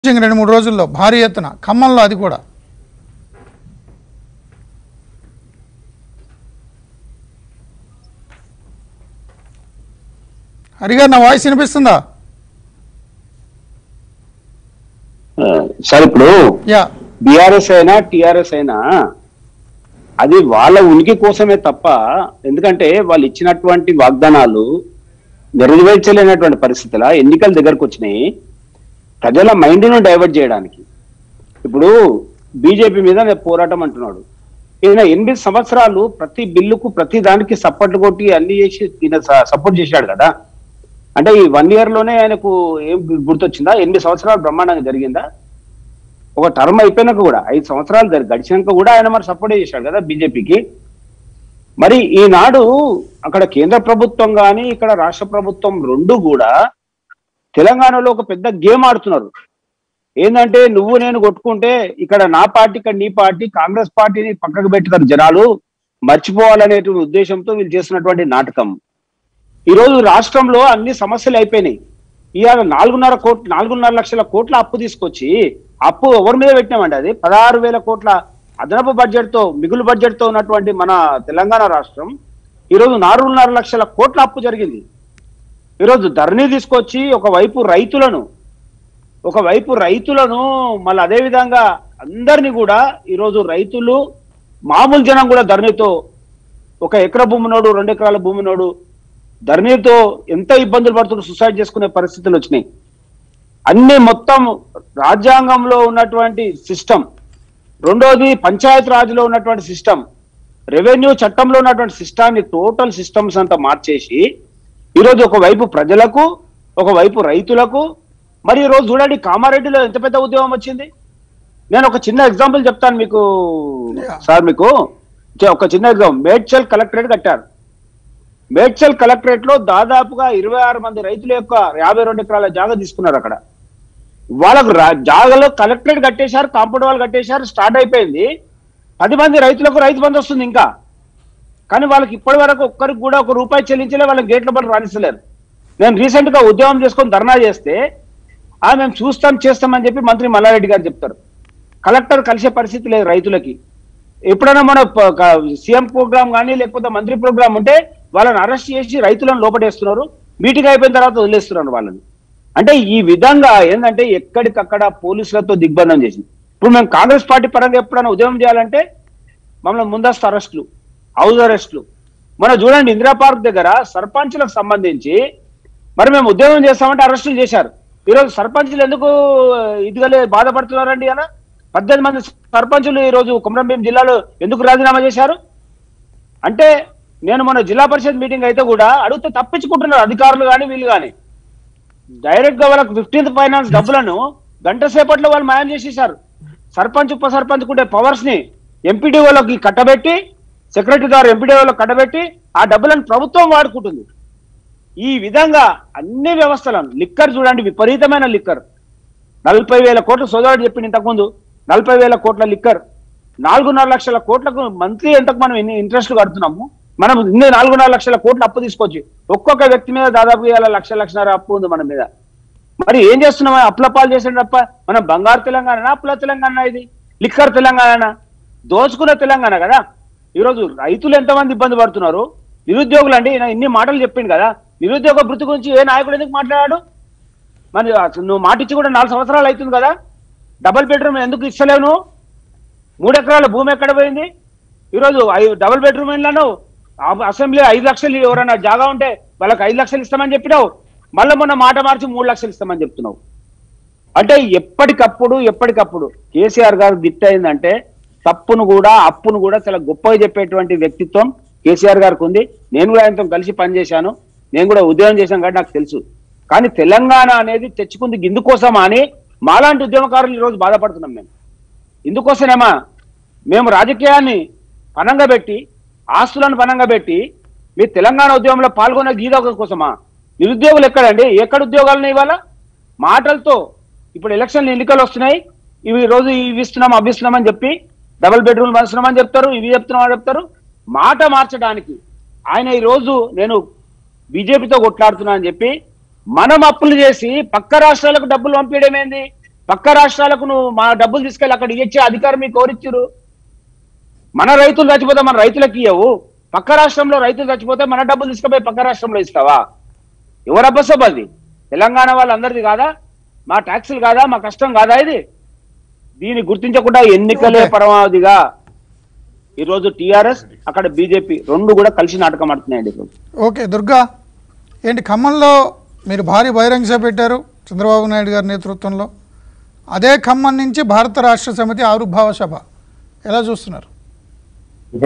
ఇంక రెండు మూడు రోజుల్లో భారీ ఎత్తున ఖమ్మంలో అది కూడా హరిగారు నా వాయిస్ వినిపిస్తుందా ఆ, సార్ ఇప్పుడు యా బీఆర్ఎస్ అయినా టిఆర్ఎస్ అయినా అది వాళ్ళ ఉనికి కోసమే తప్ప ఎందుకంటే వాళ్ళు ఇచ్చినటువంటి వాగ్దానాలు నెరవేర్చలేనటువంటి పరిస్థితుల ఎన్నికల దగ్గరకు వచ్చినాయి ప్రజల మైండ్ను డైవర్ట్ చేయడానికి ఇప్పుడు బీజేపీ మీద నేను పోరాటం అంటున్నాడు ఈయన ఎనిమిది సంవత్సరాలు ప్రతి బిల్లుకు ప్రతి దానికి సపోర్ట్ కొట్టి అన్ని చేసి ఈయన సపోర్ట్ చేశాడు కదా అంటే ఈ వన్ ఇయర్ లోనే ఆయనకు ఏం గుర్తొచ్చిందా ఎనిమిది సంవత్సరాలు బ్రహ్మాండంగా జరిగిందా ఒక టర్మ్ అయిపోయినాక కూడా ఐదు సంవత్సరాలు జరి- గడిచినాక కూడా ఆయన మరి సపోర్ట్ చేశాడు కదా బీజేపీకి మరి ఈనాడు అక్కడ కేంద్ర ప్రభుత్వం కానీ ఇక్కడ రాష్ట్ర ప్రభుత్వం రెండు కూడా తెలంగాణలో ఒక పెద్ద గేమ్ ఆడుతున్నారు ఏంటంటే నువ్వు నేను కొట్టుకుంటే ఇక్కడ నా పార్టీ ఇక్కడ నీ పార్టీ కాంగ్రెస్ పార్టీని పక్కకు పెట్టుతారు జనాలు మర్చిపోవాలనేటువంటి ఉద్దేశంతో వీళ్ళు చేస్తున్నటువంటి నాటకం ఈ రోజు రాష్ట్రంలో అన్ని సమస్యలు అయిపోయినాయి ఇవాళ నాలుగున్నర కోట్ల నాలుగున్నర లక్షల కోట్ల అప్పు తీసుకొచ్చి అప్పు ఎవరి మీద పెట్టినామండి అది పదహారు వేల కోట్ల అదనపు బడ్జెట్ తో మిగులు బడ్జెట్ తో ఉన్నటువంటి మన తెలంగాణ రాష్ట్రం ఈరోజు నాలుగున్నర లక్షల కోట్ల అప్పు జరిగింది ఈరోజు ధరణి తీసుకొచ్చి ఒకవైపు రైతులను ఒకవైపు రైతులను మళ్ళీ అదే విధంగా అందరినీ కూడా ఈరోజు రైతులు మామూలు జనం కూడా ధరణితో ఒక ఎకర భూమినోడు రెండు ఎకరాల భూమినోడు ధరణితో ఎంత ఇబ్బందులు పడుతుందో సూసైడ్ చేసుకునే పరిస్థితులు వచ్చినాయి అన్ని మొత్తం రాజ్యాంగంలో ఉన్నటువంటి సిస్టమ్ రెండోది పంచాయత్ రాజ్లో ఉన్నటువంటి సిస్టమ్ రెవెన్యూ చట్టంలో ఉన్నటువంటి సిస్టాన్ని టోటల్ సిస్టమ్స్ అంతా మార్చేసి ఈరోజు ఒకవైపు ప్రజలకు ఒకవైపు రైతులకు మరి ఈ రోజు చూడండి కామారెడ్డిలో ఎంత పెద్ద ఉద్యమం వచ్చింది నేను ఒక చిన్న ఎగ్జాంపుల్ చెప్తాను మీకు Yeah. సార్ మీకు చ- ఒక చిన్న ఎగ్జాంపుల్ మేడ్చల్ కలెక్టరేట్ కట్టారు మేడ్చల్ కలెక్టరేట్ లో దాదాపుగా ఇరవై ఆరు మంది రైతుల యొక్క యాభై రెండు ఎకరాల జాగా తీసుకున్నారు అక్కడ వాళ్ళకు రా- జాగాలో కలెక్టరేట్ కట్టేశారు కాంపౌండ్ వాళ్ళు కట్టేశారు స్టార్ట్ అయిపోయింది పది మంది రైతులకు రైతు బంధు వస్తుంది ఇంకా కానీ వాళ్ళకి ఇప్పటి వరకు ఒక్కరికి కూడా ఒక రూపాయి చెల్లించలే వాళ్ళకి గేట్ల పని రాణిస్తలేరు నేను రీసెంట్ గా ఉద్యమం చేసుకొని ధర్నా చేస్తే ఆ మేము చూస్తాం చేస్తామని చెప్పి మంత్రి మల్లారెడ్డి గారు చెప్తారు కలెక్టర్ కలిసే పరిస్థితి లేదు రైతులకి ఎప్పుడైనా మన ప- క- సీఎం ప్రోగ్రామ్ కానీ లేకపోతే మంత్రి ప్రోగ్రామ్ ఉంటే వాళ్ళని అరెస్ట్ చేసి రైతులను లోపడేస్తున్నారు మీటింగ్ అయిపోయిన తర్వాత వదిలేస్తున్నారు వాళ్ళని అంటే ఈ విధంగా ఏంటంటే ఎక్కడికక్కడ పోలీసులతో దిగ్బంధం చేసింది ఇప్పుడు మేము కాంగ్రెస్ పార్టీ పరంగా ఎప్పుడైనా ఉద్యమం చేయాలంటే మమ్మల్ని ముందస్తు అరెస్టులు హౌస్ అరెస్టులు మన చూడండి ఇందిరా పార్క్ దగ్గర సర్పంచ్లకు సంబంధించి మరి మేము ఉద్యమం చేస్తామంటే అరెస్టులు చేశారు ఈరోజు సర్పంచ్లు ఎందుకు ఇదిగలే బాధపడుతున్నారండి అలా పద్దెనిమిది మంది సర్పంచులు ఈ రోజు కుమరంభీం జిల్లాలో ఎందుకు రాజీనామా చేశారు అంటే నేను మన జిల్లా పరిషత్ మీటింగ్ అయితే కూడా అడిగితే తప్పించుకుంటున్నారు అధికారులు కానీ వీళ్ళు కానీ డైరెక్ట్ గా వాళ్ళకి ఫిఫ్టీన్త్ ఫైనాన్స్ డబ్బులను గంట సేపట్లో వాళ్ళు మాయం చేసేసారు సర్పంచ్ ఉప సర్పంచ్ ఉండే పవర్స్ ని ఎంపీడీ వాళ్ళకి కట్టబెట్టి సెక్రటరీ గారు ఎంపీడీ వాళ్ళకి కట్టబెట్టి ఆ డబ్బులను ప్రభుత్వం వాడుకుంటుంది ఈ విధంగా అన్ని వ్యవస్థలను లిక్కర్ చూడండి విపరీతమైన లిక్కర్ నలభై వేల కోట్ల సోదరుడు చెప్పింది ఇంతకుముందు నలభై వేల కోట్ల లిక్కర్ నాలుగున్నర లక్షల కోట్లకు మంత్లీ ఎంతకు మనం ఎన్ని ఇంట్రెస్ట్ కడుతున్నాము మనం ఇన్ని నాలుగున్నర లక్షల కోట్లు అప్పు తీసుకొచ్చి ఒక్కొక్క వ్యక్తి మీద దాదాపు ఇవాళ లక్ష లక్షన్నర అప్పు ఉంది మన మీద మరి ఏం చేస్తున్నాం అప్పుల పాలు చేసిన తప్ప మనం బంగారు తెలంగాణ అప్పుల తెలంగాణ ఇది లిక్కర్ తెలంగాణ దోచుకున్న తెలంగాణ కదా ఈరోజు రైతులు ఎంతమంది ఇబ్బంది పడుతున్నారు నిరుద్యోగులు అండి ఈయన ఇన్ని మాటలు చెప్పిండు కదా నిరుద్యోగ భృతి గురించి ఏ నాయకుడు ఎందుకు మాట్లాడాడు మరి అసలు నువ్వు మాట ఇచ్చి కూడా నాలుగు సంవత్సరాలు అవుతుంది కదా డబుల్ బెడ్రూమ్ ఎందుకు ఇస్తలేవు నువ్వు మూడు ఎకరాల భూమి ఎక్కడ పోయింది ఈరోజు ఐ- డబుల్ బెడ్రూమ్ ఇళ్లను అసెంబ్లీ ఐదు లక్షలు ఎవరైనా జాగా ఉంటే వాళ్ళకి ఐదు లక్షలు ఇస్తామని చెప్పినావు మళ్ళీ మొన్న మాట మార్చి మూడు లక్షలు ఇస్తామని చెప్తున్నావు అంటే ఎప్పటికప్పుడు ఎప్పటికప్పుడు కేసీఆర్ గారు దిట్ట అయిందంటే తప్పును కూడా అప్పును కూడా చాలా గొప్పగా చెప్పేటువంటి వ్యక్తిత్వం కేసీఆర్ గారికి ఉంది నేను కూడా ఆయనతో కలిసి పనిచేశాను నేను కూడా ఉద్యోగం చేశాను కాబట్టి నాకు తెలుసు కానీ తెలంగాణ అనేది తెచ్చుకుంది ఇందుకోసమా అని మాలాంటి ఉద్యమకారులు ఈరోజు బాధపడుతున్నాం మేము ఇందుకోసమేమా మేము రాజకీయాన్ని పనంగా పెట్టి ఆస్తులను పనంగా పెట్టి మీ తెలంగాణ ఉద్యమంలో పాల్గొనే గీత కోసమా నిరుద్యోగులు ఎక్కడండి ఎక్కడ ఉద్యోగాలను ఇవాళ మాటలతో ఇప్పుడు ఎలక్షన్ ఎన్నికలు వస్తున్నాయి ఇవి ఈ రోజు ఇవి ఇస్తున్నాం అవి ఇస్తున్నాం అని చెప్పి డబుల్ బెడ్రూమ్ పంచుతున్నామని చెప్తారు ఇవి చెప్తున్నామని చెప్తారు మాట మార్చడానికి ఆయన ఈ రోజు నేను బీజేపీతో కొట్లాడుతున్నా అని చెప్పి మనం అప్పులు చేసి పక్క రాష్ట్రాలకు డబ్బులు పంపించడం ఏంది పక్క రాష్ట్రాలకు నువ్వు మా డబ్బులు తీసుకెళ్ళి అక్కడ ఇచ్చే అధికారం మీకు ఎవరిచ్చారు మన రైతులు చచ్చిపోతే మన రైతులకు ఇవ్వవు పక్క రాష్ట్రంలో రైతులు చచ్చిపోతే మన డబ్బులు తీసుకుపోయి పక్క రాష్ట్రంలో ఇస్తావా ఎవరు అబ్బసబ్ అది తెలంగాణ వాళ్ళందరిది కాదా మా ట్యాక్సులు కాదా మా కష్టం కాదా ఇది దీన్ని గుర్తించకుండా ఎన్నికలే Okay. పరమావధిగా ఈరోజు టిఆర్ఎస్ అక్కడ బీజేపీ రెండు కూడా కలిసి నాటకం ఆడుతున్నాయండి ఈరోజు ఓకే దుర్గా ఏంటి ఖమ్మంలో మీరు భారీ బహిరంగ సభ పెట్టారు చంద్రబాబు నాయుడు గారి నేతృత్వంలో అదే ఖమ్మం నుంచి భారత రాష్ట్ర సమితి ఆవిర్భావ సభ ఎలా చూస్తున్నారు